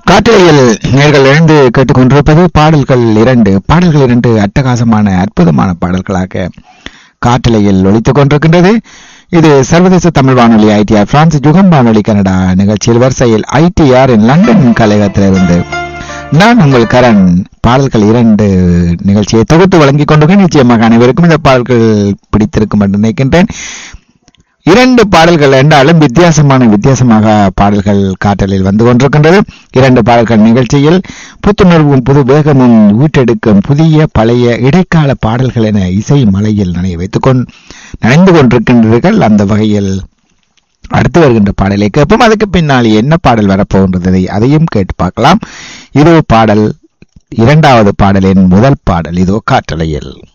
காற்றலையில் நேர்கள் இரண்டு கேட்டுக்கொண்டிருப்பது பாடல்கள் இரண்டு பாடல்கள் இரண்டு அட்டகாசமான அற்புதமான பாடல்களாக காற்றலையில் ஒலித்துக் கொண்டிருக்கின்றது இது சர்வதேச தமிழ் வானொலி ஐடிஆர் பிரான்ஸ் யுகம் வானொலி கனடா நிகழ்ச்சியில் வரிசையில் ஐடிஆர் இன் லண்டன் கழகத்திலிருந்து நான் உங்கள் கரண் பாடல்கள் இரண்டு நிகழ்ச்சியை தொகுத்து வழங்கிக் கொண்டிருக்கேன் நிச்சயமாக அனைவருக்கும் இந்த பாடல்கள் பிடித்திருக்கும் என்று நினைக்கின்றேன் இரண்டு பாடல்கள் என்றாலும் வித்தியாசமான வித்தியாசமாக பாடல்கள் காற்றலில் வந்து கொண்டிருக்கின்றது இரண்டு பாடல்கள் நிகழ்ச்சியில் புத்துணர்வும் புது வேகமும் ஊற்றெடுக்கும் புதிய பழைய இடைக்கால பாடல்கள் என இசை மலையில் நனைய வைத்துக் கொண்டு நனைந்து கொண்டிருக்கின்றீர்கள் அந்த வகையில் அடுத்து வருகின்ற பாடலை கேட்போம் அதுக்கு பின்னால் என்ன பாடல் வரப்போகின்றதை அதையும் கேட்டு பார்க்கலாம் இதோ பாடல் இரண்டாவது பாடலின் முதல் பாடல் இதோ காற்றலையில்